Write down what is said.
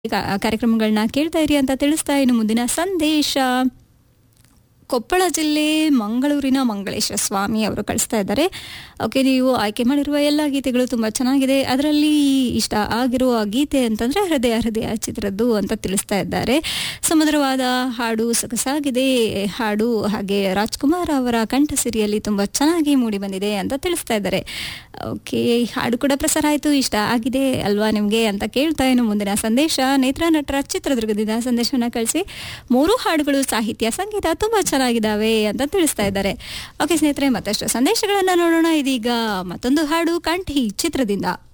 ಕಾರ್ಯಕ್ರಮಗಳನ್ನ ಕೇಳ್ತಾ ಇರಿ ಅಂತ ತಿಳಿಸ್ತಾ ಇನ್ನು ಮುಂದಿನ ಸಂದೇಶ ಕೊಪ್ಪಳ ಜಿಲ್ಲೆ ಮಂಗಳೂರಿನ ಮಂಗಳೇಶ ಸ್ವಾಮಿ ಅವರು ಕಳಿಸ್ತಾ ಇದ್ದಾರೆ ಓಕೆ ನೀವು ಆಯ್ಕೆ ಮಾಡಿರುವ ಎಲ್ಲ ಗೀತೆಗಳು ತುಂಬ ಚೆನ್ನಾಗಿದೆ ಅದರಲ್ಲಿ ಇಷ್ಟ ಆಗಿರುವ ಗೀತೆ ಅಂತಂದ್ರೆ ಹೃದಯ ಹೃದಯ ಚಿತ್ರದ್ದು ಅಂತ ತಿಳಿಸ್ತಾ ಇದ್ದಾರೆ ಸುಮಧುರವಾದ ಹಾಡು ಸೊಗಸಾಗಿದೆ ಹಾಡು ಹಾಗೆ ರಾಜ್ಕುಮಾರ್ ಅವರ ಕಂಠಸಿರಿಯಲ್ಲಿ ತುಂಬ ಚೆನ್ನಾಗಿ ಮೂಡಿ ಬಂದಿದೆ ಅಂತ ತಿಳಿಸ್ತಾ ಇದ್ದಾರೆ ಓಕೆ ಹಾಡು ಕೂಡ ಪ್ರಸಾರ ಆಯಿತು ಇಷ್ಟ ಆಗಿದೆ ಅಲ್ವಾ ನಿಮಗೆ ಅಂತ ಕೇಳ್ತಾ ಇನ್ನು ಮುಂದಿನ ಸಂದೇಶ ನೇತ್ರ ನಟರ ಚಿತ್ರದುರ್ಗದಿಂದ ಸಂದೇಶವನ್ನ ಕಳಿಸಿ ಮೂರು ಹಾಡುಗಳು ಸಾಹಿತ್ಯ ಸಂಗೀತ ತುಂಬ ಚೆನ್ನಾಗಿದ್ದಾವೆ ಅಂತ ತಿಳಿಸ್ತಾ ಇದ್ದಾರೆ ಓಕೆ ಸ್ನೇಹಿತರೆ ಮತ್ತಷ್ಟು ಸಂದೇಶಗಳನ್ನ ನೋಡೋಣ ಇದೀಗ ಮತ್ತೊಂದು ಹಾಡು ಕಂಠಿ ಚಿತ್ರದಿಂದ